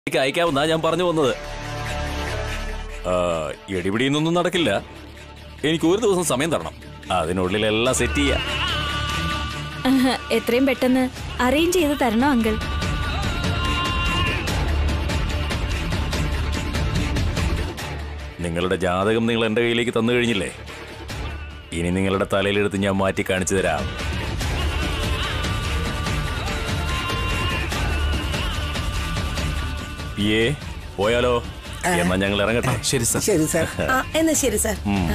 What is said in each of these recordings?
എനിക്ക് അയക്കാമെന്നാ ഞാൻ പറഞ്ഞു വന്നത് ആ, എടിപിടിയൊന്നും നടക്കില്ല എനിക്ക് ഒരു ദിവസം സമയം തരണം അതിനുള്ളിൽ എല്ലാം സെറ്റ് ചെയ്യാം ആഹ്, എത്രയും പെട്ടെന്ന് അറേഞ്ച് ചെയ്ത് തരണോ അങ്കിൾ നിങ്ങളുടെ ജാതകം നിങ്ങൾ എന്റെ കയ്യിലേക്ക് തന്നു കഴിഞ്ഞില്ലേ ഇനി നിങ്ങളുടെ തലയിലെടുത്ത് ഞാൻ മാറ്റി കാണിച്ചു തരാം പിയേ പോയാലോ എന്നാ ഞങ്ങൾ ഇറങ്ങട്ടെ ശരി സാർ ശരി സാർ ആ എന്നാ ശരി സാർ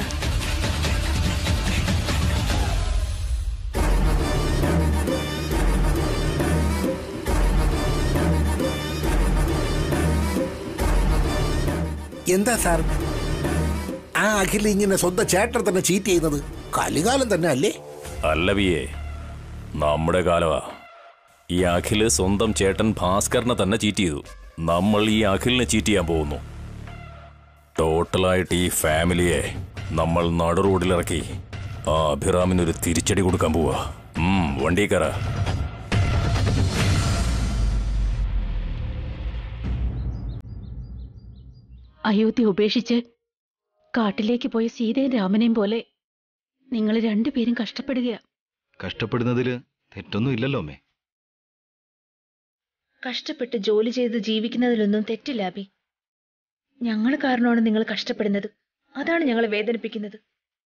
എന്താ സാർ ആ അഖിൽ ഇങ്ങനെ സ്വന്തം ചേട്ടൻ തന്നെ ചീറ്റ് ചെയ്യുന്നത് കലികാലം തന്നെ അല്ലേ അല്ല പിയേ നമ്മുടെ കാലമാ ഈ അഖില് സ്വന്തം ചേട്ടൻ ഭാസ്കറിനെ തന്നെ ചീറ്റ് ചെയ്തു നമ്മൾ ഈ അഖിലിനെ ചീറ്റ് ചെയ്യാൻ പോകുന്നു ടോട്ടലായിട്ട് ഈ ഫാമിലിയെ നമ്മൾ നടു റോഡിലിറക്കി ആ അഭിറാമിനൊരു തിരിച്ചടി കൊടുക്കാൻ പോവാ ഉം, വണ്ടി കയറാ അയോധ്യ ഉപേക്ഷിച്ച് കാട്ടിലേക്ക് പോയ സീതയും രാമനെയും പോലെ നിങ്ങൾ രണ്ടുപേരും കഷ്ടപ്പെടുകയാ കഷ്ടപ്പെടുന്നതില് തെറ്റൊന്നും ഇല്ലല്ലോ അമ്മേ കഷ്ടപ്പെട്ട് ജോലി ചെയ്ത് ജീവിക്കുന്നതിലൊന്നും തെറ്റില്ല അബി ഞങ്ങൾ കാരണമാണ് നിങ്ങൾ കഷ്ടപ്പെടുന്നത് അതാണ് ഞങ്ങളെ വേദനിപ്പിക്കുന്നത്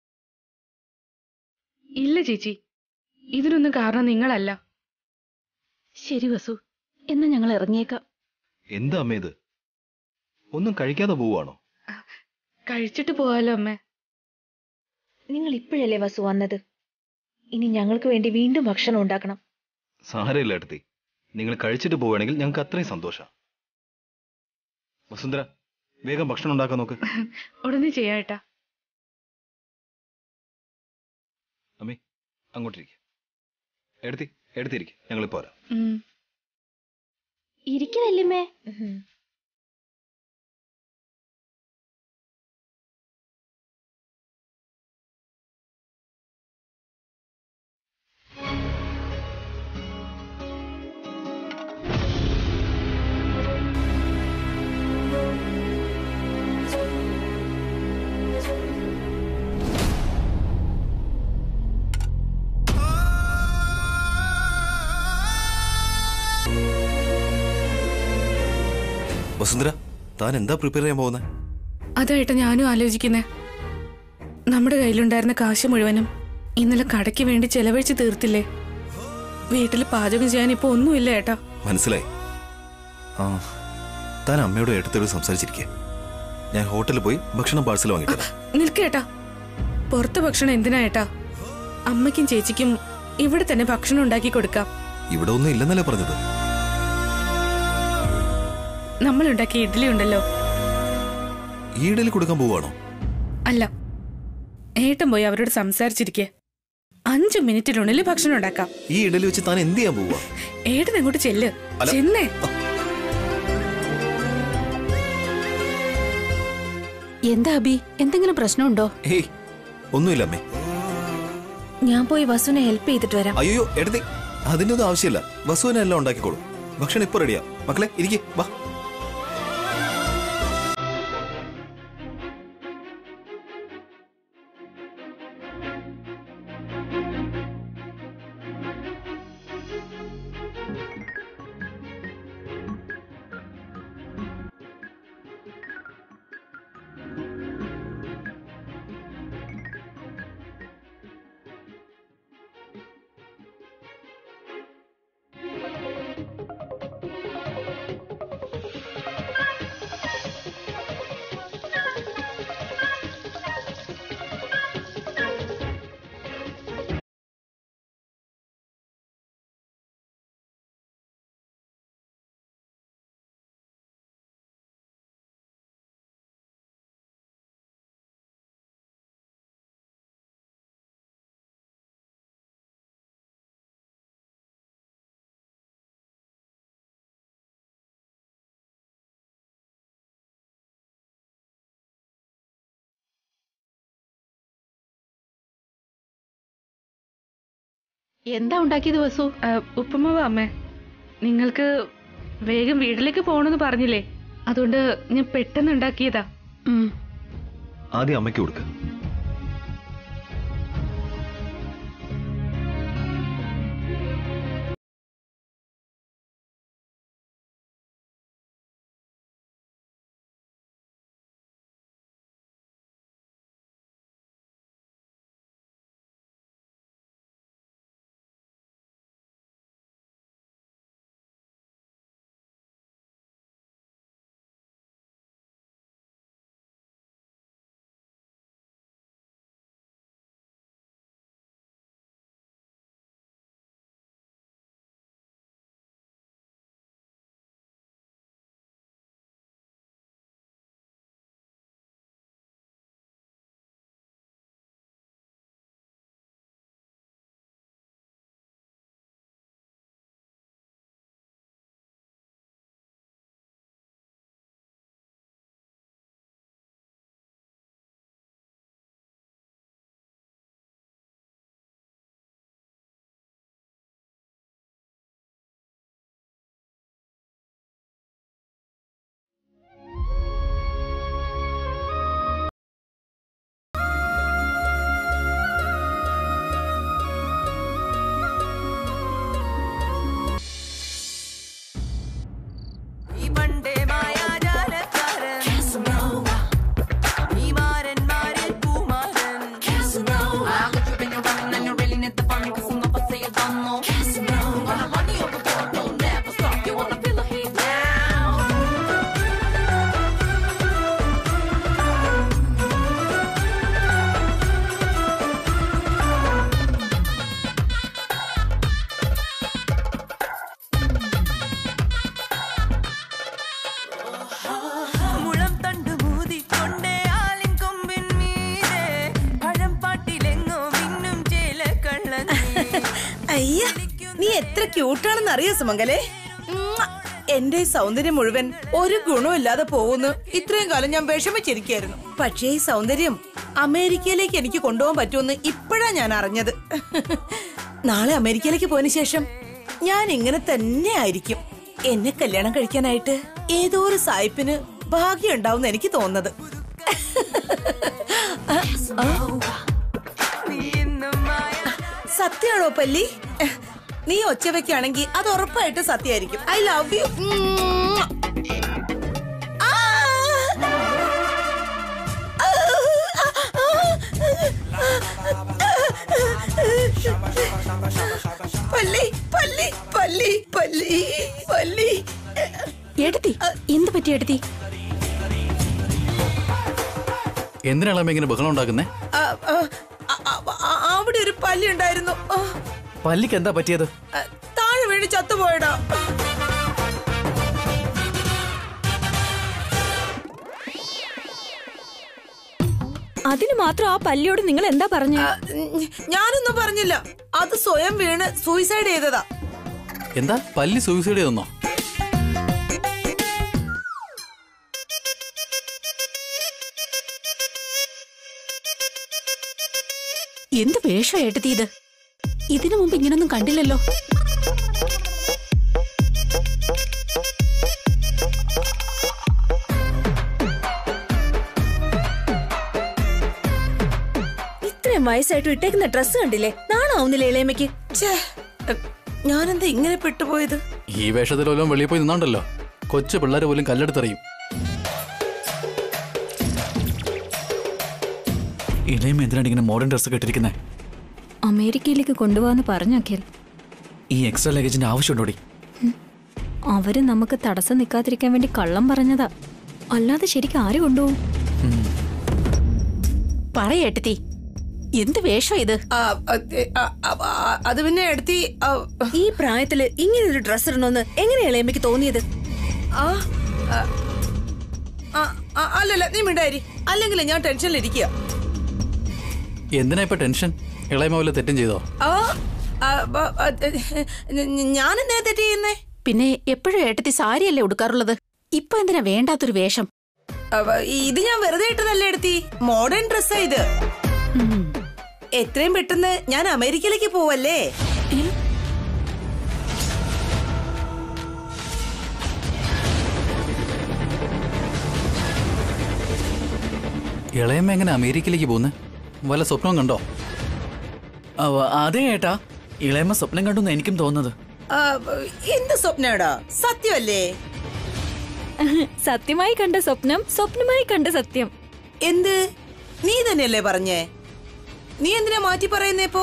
ഇല്ല ചേച്ചി ഇതിനൊന്നും കാരണം നിങ്ങളല്ല ശരി വസു എന്നാ ഞങ്ങൾ ഇറങ്ങിയേക്കാം എന്താ അമ്മേ ഇത് ഒന്നും കഴിക്കാതെ പോവാണോ കഴിച്ചിട്ട് പോവാലോ അമ്മേ നിങ്ങൾ ഇപ്പോഴല്ലേ വസു വന്നത് ഇനി ഞങ്ങൾക്ക് വേണ്ടി വീണ്ടും ഭക്ഷണം ഉണ്ടാക്കണം സാരമില്ല ഏട്ടത്തി നിങ്ങൾ കഴിച്ചിട്ട് പോവുകയാണെങ്കിൽ ഞങ്ങൾക്ക് അത്രയും സന്തോഷം വസുന്ധര വേഗം ഭക്ഷണം ഉണ്ടാക്കാൻ നോക്ക് ഉടനെ ചെയ്യാട്ടാ അമ്മേ അങ്ങോട്ടിരിക്കുക എടുത്തി എടുത്തിരിക്കുക ഞങ്ങൾ പോരാ ഇരിക്കുവല്ലേ വസുന്ധര താൻ എന്താ പ്രിപ്പയർ ചെയ്യാൻ പോകുന്നത് അതായിട്ട് ഞാനും ആലോചിക്കുന്നേ നമ്മുടെ കയ്യിലുണ്ടായിരുന്ന കാശ് മുഴുവനും ഇന്നലെ കടയ്ക്ക് വേണ്ടി ചെലവഴിച്ച് തീർത്തില്ലേ വീട്ടിൽ പാചകം ചെയ്യാൻ ഇപ്പൊ ഒന്നുമില്ല ഏട്ടാ മനസ്സിലായി ആ താൻ അമ്മയോട് ഏട്ടത്തോട് സംസാരിച്ചിരിക്കെ ഞാൻ ഹോട്ടലിൽ പോയി ഭക്ഷണം പാഴ്സൽ വാങ്ങിത്തരാം നിൽക്കേട്ടാ പുറത്തെ ഭക്ഷണം എന്തിനാ ഏട്ടാ അമ്മയ്ക്കും ചേച്ചിക്കും ഇവിടെ തന്നെ ഭക്ഷണം ഉണ്ടാക്കി കൊടുക്കാം ഇവിടെ ഒന്നും ഇല്ലെന്നല്ലേ പറഞ്ഞത് നമ്മൾ ഉണ്ടാക്കിയ ഇഡ്ഡലി ഉണ്ടല്ലോ ഈ ഇടയിൽ കൊടുക്കാൻ പോവാണോ അല്ല ഏട്ടൻ പോയി അവരോട് സംസാരിച്ചിരിക്കെ അഞ്ചു മിനിറ്റിനുള്ളിൽ ഭക്ഷണം ഉണ്ടാക്കാം ഈ ഇടയിൽ വെച്ച് താൻ എന്ത് ചെയ്യാൻ പോവാ ഏട്ടൻ അങ്ങോട്ട് ചെല്ല് അല്ല. ചെന്നേ എന്താ അബി എന്തെങ്കിലും പ്രശ്നമുണ്ടോ ഏയ് ഒന്നുമില്ല അമ്മേ ഞാൻ പോയി വസുനെ ഹെൽപ്പ് ചെയ്തിട്ട് വരാം അയ്യോ എടുത്തി അതിന്റെ ഒന്നും ആവശ്യമില്ല വസുവിനെ എല്ലാം ഉണ്ടാക്കിക്കോളും ഭക്ഷണം ഇപ്പൊ റെഡിയാ മക്കളെ ഇരിക്കെ വാ എന്താ ഉണ്ടാക്കിയത് വസു ആ, ഉപ്പുമാവ് അമ്മേ നിങ്ങൾക്ക് വേഗം വീട്ടിലേക്ക് പോകണമെന്ന് പറഞ്ഞില്ലേ അതുകൊണ്ട് ഞാൻ പെട്ടെന്ന് ഉണ്ടാക്കിയതാ ഉം. ആദ്യം അമ്മയ്ക്ക് കൊടുക്ക മുളം തണ്ടു മൂതിക്കൊണ്ടേ ആലിൻ കൊമ്പിൻ മീതെ പഴം പാട്ടിലെങ്ങോ മിന്നും ചേല കള്ളനീ അയ്യ നീ എത്ര ക്യൂട്ടാണെന്ന് അറിയോ സുമംഗലേ ഉമ്മ. എന്റെ ഈ സൗന്ദര്യം മുഴുവൻ ഒരു ഗുണമില്ലാതെ പോകുന്നു ഇത്രയും കാലം ഞാൻ വിഷമിച്ചിരിക്കായിരുന്നു പക്ഷേ ഈ സൗന്ദര്യം അമേരിക്കയിലേക്ക് എനിക്ക് കൊണ്ടുപോകാൻ പറ്റുമെന്ന് ഇപ്പോഴാ ഞാൻ അറിഞ്ഞത് നാളെ അമേരിക്കയിലേക്ക് പോയതിനു ശേഷം ഞാൻ ഇങ്ങനെ തന്നെ ആയിരിക്കും എന്നെ കല്യാണം കഴിക്കാനായിട്ട് ഏതോ ഒരു സായിപ്പിന് ഭാഗ്യം ഉണ്ടാവും എനിക്ക് തോന്നുന്നത് സത്യമാണോ പല്ലി നീ ഒച്ച വെക്കുകയാണെങ്കിൽ അത് ഉറപ്പായിട്ട് സത്യമായിരിക്കും ഐ ലവ് യു പല്ലി പല്ലി പല്ലി പല്ലി പല്ലി എടുത്തി എന്ത് പറ്റി എടുത്തി എന്തിനാണ് അമ്മ ഇങ്ങനെ ബഹളം ഉണ്ടാക്കുന്നേ ആ, ആ, ആ, ആ, അവിടെ ഒരു പല്ലി ഉണ്ടായിരുന്നു ആ, പല്ലിക്ക് എന്താ പറ്റിയത് ആ, താഴെ വീണ് ചത്തുപോയടാ അതിന് മാത്രം ആ പല്ലിയോട് നിങ്ങൾ എന്താ പറഞ്ഞു ആ, ഉം, ഞാനൊന്നും പറഞ്ഞില്ല അത് സ്വയം വീണ് സൂയിസൈഡ് ചെയ്തതാ എന്താ പല്ലി സൂയിസൈഡ് ചെയ്തെന്നോ എന്ത് വേഷം എടുത്തി ഇത് ഇതിനു മുമ്പ് ഇങ്ങനൊന്നും കണ്ടില്ലല്ലോ ഇത്രയും വയസ്സായിട്ട് ഇട്ടേക്കുന്ന ഡ്രസ്സ് കണ്ടില്ലേ നാണാവുന്നില്ലേ ഇളയമ്മയ്ക്ക് ഛേ, ഉം, ഞാനെന്താ ഇങ്ങനെ പെട്ടുപോയത് ഈ വേഷത്തിൽ വല്ലതും വെളിയിൽ പോയി നിന്നാണ്ടല്ലോ കൊച്ചു പിള്ളേരെ പോലും കല്ലെടുത്തെറിയും ഇളയമ്മ എന്തിനാണ് ഇങ്ങനെ മോഡേൺ ഡ്രസ്സ് കെട്ടിരിക്കുന്നത് അമേരിക്കയിലേക്ക് കൊണ്ടുപോകാന്ന് പറഞ്ഞു അഖിൽ ഈ എക്സ്ട്രാ ലഗേജിന്റെ ആവശ്യമുണ്ടോടി അവര് നമുക്ക് തടസ്സം നിൽക്കാതിരിക്കാൻ വേണ്ടി കള്ളം പറഞ്ഞതാ അല്ലാതെ ശരിക്കും ആര് കൊണ്ടുപോകും പറയേട്ടത്തി എന്ത് വേഷം ഇത് ആ, ആ, ആ, ആ, ആ, അത് പിന്നെ എടുത്തി ആ, ഈ പ്രായത്തില് ഇങ്ങനെ ഒരു ഡ്രസ്സ് ഇടണമെന്ന് എങ്ങനെയാ ഇളയമ്മയ്ക്ക് തോന്നിയത് ആ, ആ, ആ, ആ, അല്ലല്ല നീ മിണ്ടായി അല്ലെങ്കിൽ ഞാൻ ടെൻഷനിലിരിക്കുക എന്തിനാ ഇപ്പൊ ടെൻഷൻ ഇളയമ്മ വല്ല തെറ്റും ചെയ്തോ ആ ആ, ബ- ആ, ഞാൻ എന്തിനാ തെറ്റ് ചെയ്യുന്നേ പിന്നെ എപ്പോഴും ഏട്ടത്തി സാരിയല്ലേ ഉടുക്കാറുള്ളത് ഇപ്പൊ എന്തിനാ വേണ്ടാത്തൊരു വേഷം അവ, ഇത് ഞാൻ വെറുതെ ഇട്ടതല്ലേ എടുത്തി മോഡേൺ ഡ്രസ്സാ ഇത് എത്രയും പെട്ടെന്ന് ഞാൻ അമേരിക്കയിലേക്ക് പോവല്ലേ ഇളയമ്മ എങ്ങനെ അമേരിക്കയിലേക്ക് പോകുന്നത് വല്ല സ്വപ്നവും കണ്ടോ അവ- അതെ ഏട്ടാ ഇളയമ്മ സ്വപ്നം കണ്ടു എനിക്കും തോന്നുന്നത് ആ, എന്ത് സ്വപ്നടാ സത്യമല്ലേ സത്യമായി കണ്ട സ്വപ്നം സ്വപ്നമായി കണ്ട സത്യം എന്ത് നീ തന്നെയല്ലേ പറഞ്ഞേ നീ എന്തിനാ മാറ്റി പറയുന്നേ ഇപ്പോ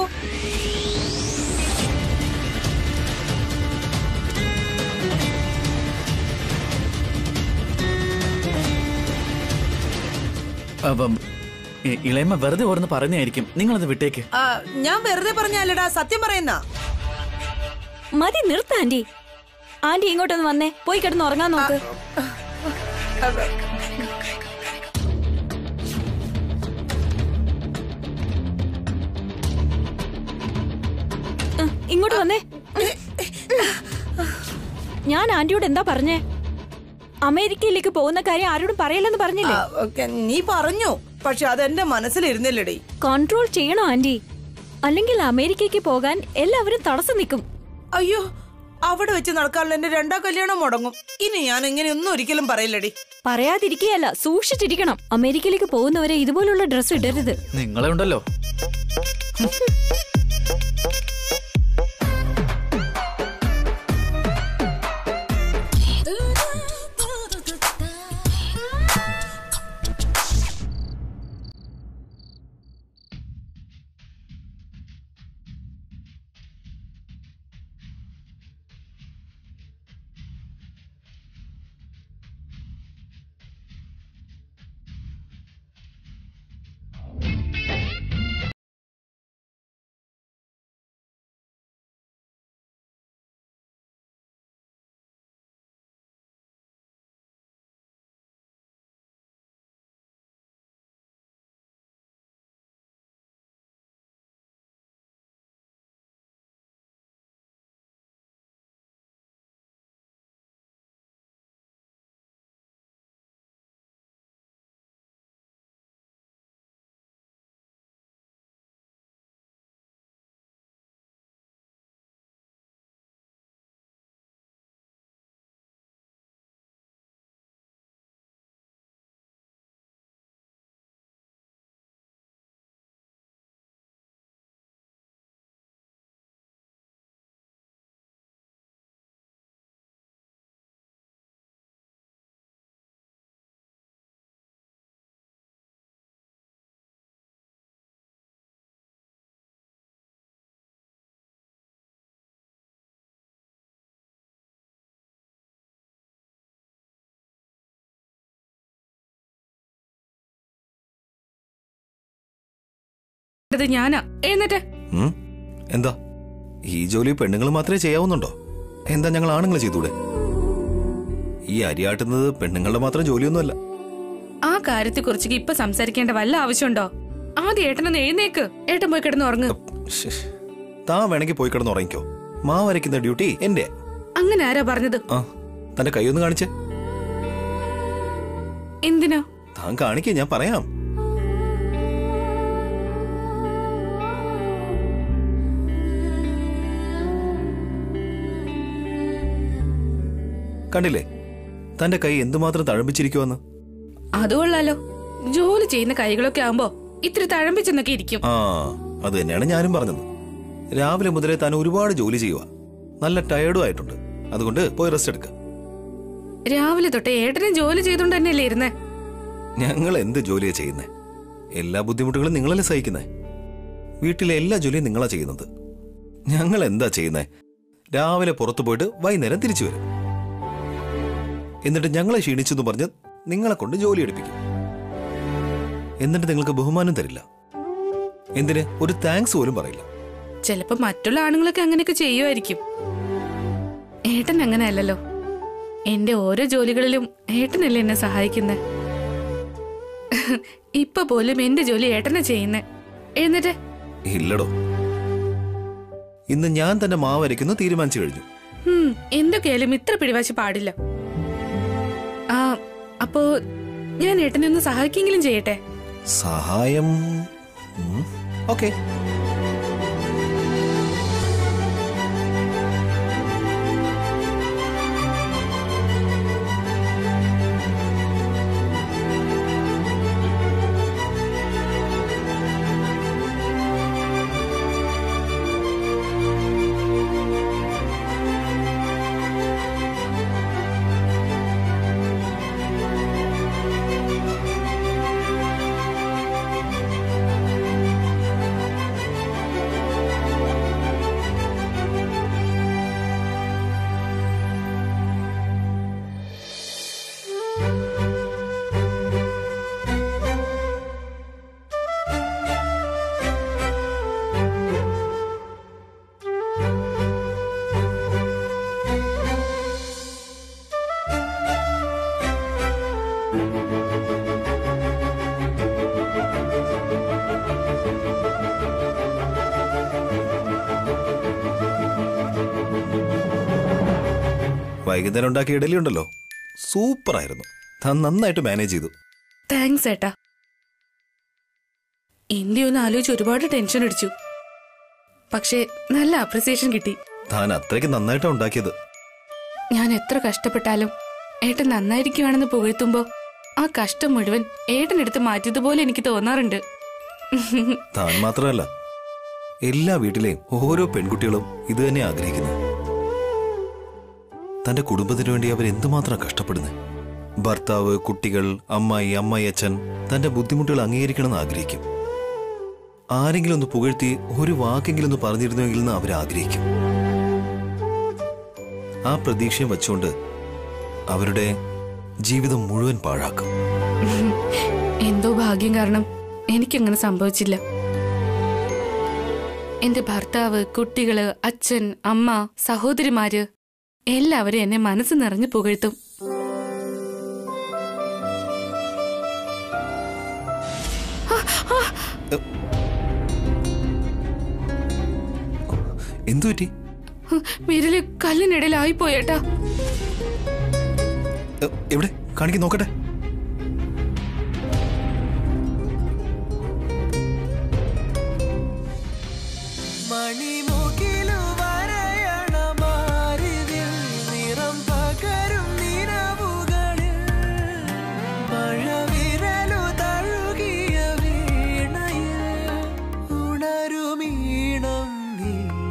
അപ്പം ഇ- ഇളയമ്മ വെറുതെ ഓർന്ന് പറയുന്നതായിരിക്കും നിങ്ങളത് വിട്ടേക്ക് ആ, ഞാൻ വെറുതെ പറഞ്ഞല്ലടാ സത്യം പറയുന്ന മതി നിർത്ത ആന്റി ആന്റി ഇങ്ങോട്ടൊന്ന് വന്നേ പോയി കിടന്ന് ഉറങ്ങാൻ നോക്ക് ആ, ഇങ്ങോട്ട് വന്നേ ഞാൻ ആന്റിയോട് എന്താ പറഞ്ഞേ അമേരിക്കയിലേക്ക് പോകുന്ന കാര്യം ആരോടും പറയില്ലെന്ന് പറഞ്ഞില്ലേ നീ പറഞ്ഞു പക്ഷെ അതെന്റെ മനസ്സിലിരുന്നില്ലടി കൺട്രോൾ ചെയ്യണോ ആന്റി അല്ലെങ്കിൽ അമേരിക്കയ്ക്ക് പോകാൻ എല്ലാവരും തടസ്സം നിൽക്കും അയ്യോ അവിടെ വെച്ച് നടക്കാനുള്ള എന്റെ രണ്ടാം കല്യാണം മുടങ്ങും ഇനി ഞാൻ ഇങ്ങനെയൊന്നും ഒരിക്കലും പറയില്ലടി പറയാതിരിക്കുകയല്ല സൂക്ഷിച്ചിരിക്കണം അമേരിക്കയിലേക്ക് പോകുന്നവരെ ഇതുപോലുള്ള ഡ്രസ്സ് ഇടരുത് നിങ്ങളെ ഉണ്ടല്ലോ ഇത് ഞാനാ എന്നിട്ട് ഉം? എന്താ ഈ ജോലി പെണ്ണുങ്ങൾ മാത്രമേ ചെയ്യാവുന്നുണ്ടോ എന്താ ഞങ്ങൾ ആണുങ്ങൾ ചെയ്തൂടെ ഈ അരിയാട്ടുന്നത് പെണ്ണുങ്ങളുടെ മാത്രം ജോലിയൊന്നുമല്ല ആ കാര്യത്തെ കുറിച്ച് ഇപ്പൊ സംസാരിക്കേണ്ട വല്ല ആവശ്യമുണ്ടോ ആദ്യം ഏട്ടനൊന്ന് എഴുന്നേക്ക് ഏട്ടൻ പോയി കിടന്ന് ഉറങ്ങ് ശ്ശേ. താൻ വേണമെങ്കിൽ പോയി കിടന്ന് ഉറങ്ങിക്കോ മാ വരയ്ക്കുന്ന ഡ്യൂട്ടി എന്റെ അങ്ങനെ ആരാ പറഞ്ഞത് ആ തന്റെ കൈയൊന്ന് കാണിച്ചേ എന്തിനാ താൻ കാണിക്കേ ഞാൻ പറയാം കണ്ടില്ലേ തന്റെ കൈ എന്തുമാത്രം തഴമ്പിച്ചിരിക്കുവെന്ന് അത് കൊള്ളാലോ ജോലി ചെയ്യുന്ന കൈകളൊക്കെ ആവുമ്പോ ഇത്തിരി തഴമ്പിച്ചെന്നൊക്കെ ഇരിക്കും ആ അത് തന്നെയാണ് ഞാനും പറഞ്ഞത് രാവിലെ മുതലേ താൻ ഒരുപാട് ജോലി ചെയ്യുക നല്ല ടയേർഡും ആയിട്ടുണ്ട് അതുകൊണ്ട് പോയി റെസ്റ്റ് എടുക്ക രാവിലെ തൊട്ടേ ഏട്ടനും ജോലി ചെയ്തോണ്ട് തന്നെയല്ലേ ഇരുന്നേ ഞങ്ങൾ എന്ത് ജോലിയാ ചെയ്യുന്നേ എല്ലാ ബുദ്ധിമുട്ടുകളും നിങ്ങളല്ലേ സഹിക്കുന്നേ വീട്ടിലെ എല്ലാ ജോലിയും നിങ്ങളാ ചെയ്യുന്നത് ഞങ്ങൾ എന്താ ചെയ്യുന്നേ രാവിലെ പുറത്തു പോയിട്ട് വൈകുന്നേരം തിരിച്ചു വരും എന്നിട്ട് ഞങ്ങളെ ക്ഷീണിച്ചെന്ന് പറഞ്ഞ് നിങ്ങളെ കൊണ്ട് ജോലി എടുപ്പിക്കും എന്നിട്ട് നിങ്ങൾക്ക് ബഹുമാനം തരില്ല എന്തിന് ഒരു താങ്ക്സ് പോലും പറയില്ല ചിലപ്പോ മറ്റുള്ള ആണുങ്ങളൊക്കെ അങ്ങനെയൊക്കെ ചെയ്യുമായിരിക്കും ഏട്ടൻ അങ്ങനെ അല്ലല്ലോ എന്റെ ഓരോ ജോലികളിലും ഏട്ടനല്ലേ എന്നെ സഹായിക്കുന്നേ ഇപ്പൊ പോലും എന്റെ ജോലി ഏട്ടനെ ചെയ്യുന്നേ എന്നിട്ട് ഇല്ലടോ ഇന്ന് ഞാൻ തന്നെ മാവരയ്ക്കുന്നു തീരുമാനിച്ചു കഴിഞ്ഞു ഉം, എന്തൊക്കെയായാലും ഇത്ര പിടിവാശി പാടില്ല ആ അപ്പോ ഞാൻ ഏട്ടനെ ഒന്ന് സഹായിക്കെങ്കിലും ചെയ്യട്ടെ സഹായം ഓക്കെ വൈകുന്നേരം ഉണ്ടാക്കിയ ഇഡലി ഉണ്ടല്ലോ സൂപ്പറായിരുന്നു താൻ നന്നായിട്ട് മാനേജ് ചെയ്തു താങ്ക്സ് ഏട്ടാ എന്റെ ഒന്ന് ആലോചിച്ച് ഒരുപാട് ടെൻഷൻ അടിച്ചു പക്ഷേ നല്ല അപ്രിസിയേഷൻ കിട്ടി താൻ അത്രയ്ക്ക് നന്നായിട്ടാണ് ഉണ്ടാക്കിയത് ഞാൻ എത്ര കഷ്ടപ്പെട്ടാലും ഏട്ടൻ നന്നായിരിക്കുവാണെന്ന് പുകഴ്ത്തുമ്പോ ആ കഷ്ടം മുഴുവൻ ഏട്ടനെടുത്ത് മാറ്റിയതുപോലെ എനിക്ക് തോന്നാറുണ്ട് താൻ മാത്രമല്ല എല്ലാ വീട്ടിലെയും ഓരോ പെൺകുട്ടികളും ഇത് തന്നെ ആഗ്രഹിക്കുന്നു തന്റെ കുടുംബത്തിന് വേണ്ടി അവർ എന്തുമാത്രം കഷ്ടപ്പെടുന്നു ഭർത്താവ് കുട്ടികൾ അമ്മായി അമ്മായി അച്ഛൻ തന്റെ ബുദ്ധിമുട്ടുകൾ അംഗീകരിക്കണമെന്ന് ആഗ്രഹിക്കും ആരെങ്കിലും ഒന്ന് പുകഴ്ത്തി ഒരു വാക്കെങ്കിലും ഒന്ന് പറഞ്ഞിരുന്നുവെങ്കിൽ എന്ന് അവർ ആഗ്രഹിക്കും ആ പ്രതീക്ഷയും വച്ചുകൊണ്ട് അവരുടെ ജീവിതം മുഴുവൻ പാഴാക്കും എന്തോ ഭാഗ്യം കാരണം എനിക്കങ്ങനെ സംഭവിച്ചില്ല എന്റെ ഭർത്താവ് കുട്ടികള് അച്ഛൻ അമ്മ സഹോദരിമാര് എല്ലാവരും എന്നെ മനസ്സ് നിറഞ്ഞു പുകഴ്ത്തും എന്തു പറ്റി വിരല് കല്ലിനിടയിലായി പോയേട്ടാ എ, എവിടെ കാണിക്ക് നോക്കട്ടെ മണിമുകിലു വരയണമാരിതിൽ നിറം പകരും നിലവുകളിൽ മഴവിരലു തഴുകിയ വീണയിൽ ഉണരുമീണം നീ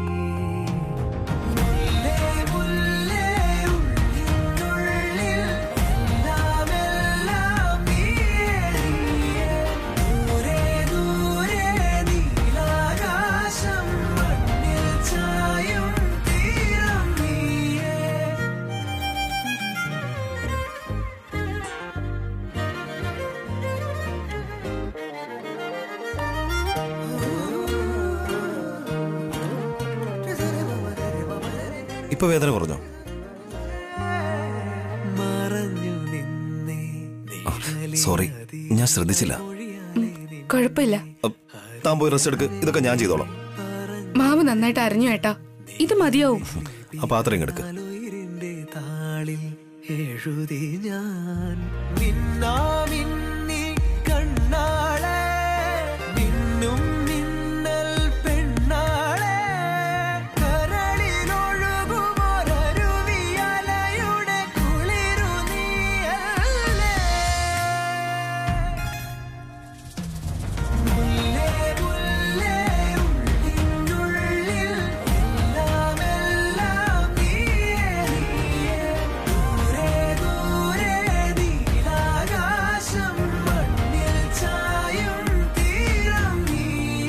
മുല്ലേ മുല്ലേ ഉള്ളിനുള്ളിൽ എല്ലാം എല്ലാം നീയേ നീയേ ദൂരെ ദൂരെ നീലാകാശം മണ്ണിൽ ചായും തീരം നീയേ ഇപ്പൊ വേദന കുറഞ്ഞോ മറഞ്ഞു നിന്നേ സോറി ഞാൻ ശ്രദ്ധിച്ചില്ല കുഴപ്പമില്ല അ, താൻ പോയി റെസ്റ്റ് എടുക്ക് ഇതൊക്കെ ഞാൻ ചെയ്തോളാം മാവ് നന്നായിട്ട് അരഞ്ഞു ഏട്ടാ ഇത് മതിയാവും ആ പാത്രം ഇങ്ങെടുക്ക് ഇരുന്റെ താളിൽ എഴുതി ഞാൻ മിന്നാമിന്നി കണ്ണാളെ മിന്നും മിന്നൽ പെണ്ണാളെ കരളിലൊഴുകുമൊരരുവിയലയുടെ കുളിരു നീയല്ലേ മുല്ലേ മുല്ലേ ഉള്ളിനുള്ളിൽ എല്ലാം എല്ലാം നീയേ നീയേ ദൂരെ ദൂരെ നീലാകാശം മണ്ണിൽ ചായും തീരം നീ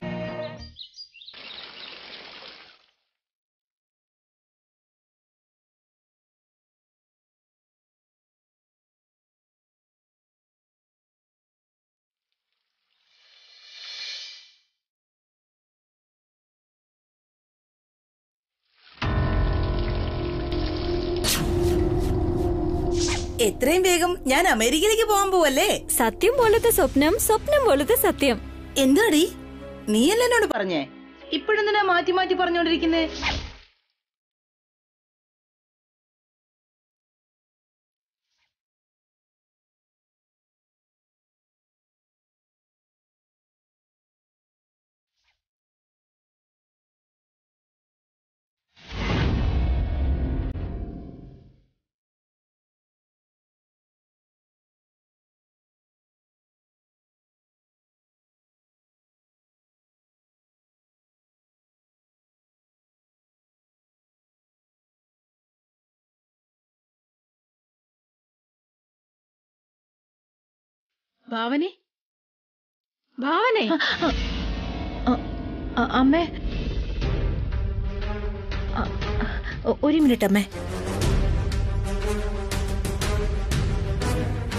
എത്രയും വേഗം ഞാൻ അമേരിക്കയിലേക്ക് പോകാൻ പോവല്ലേ സത്യം പോലത്തെ സ്വപ്നം സ്വപ്നം പോലത്തെ സത്യം എന്താടി നീയല്ല എന്നോട് പറഞ്ഞേ ഇപ്പോഴെന്തിനാ മാറ്റി മാറ്റി പറഞ്ഞോണ്ടിരിക്കുന്നേ ഭാവനെ ഭാവനെ അമ്മേ അ- ഒ- ഒരു മിനിറ്റ് അമ്മേ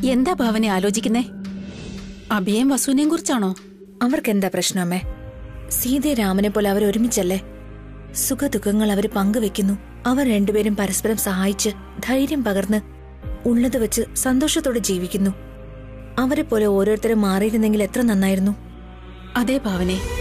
എന്താ ഭാവനെ ആലോചിക്കുന്നേ അഭിയേം വസുവിനെയും കുറിച്ചാണോ അവർക്കെന്താ പ്രശ്നം അമ്മേ സീതയെ രാമനെ പോലെ അവർ ഒരുമിച്ചല്ലേ സുഖദുഃഖങ്ങൾ അവർ പങ്കുവെക്കുന്നു അവർ രണ്ടുപേരും പരസ്പരം സഹായിച്ച് ധൈര്യം പകർന്ന് ഉള്ളത് വെച്ച് സന്തോഷത്തോടെ ജീവിക്കുന്നു അവരെ പോലെ ഓരോരുത്തരും മാറിയിരുന്നെങ്കിൽ എത്ര നന്നായിരുന്നു അതെ ഭാവനെ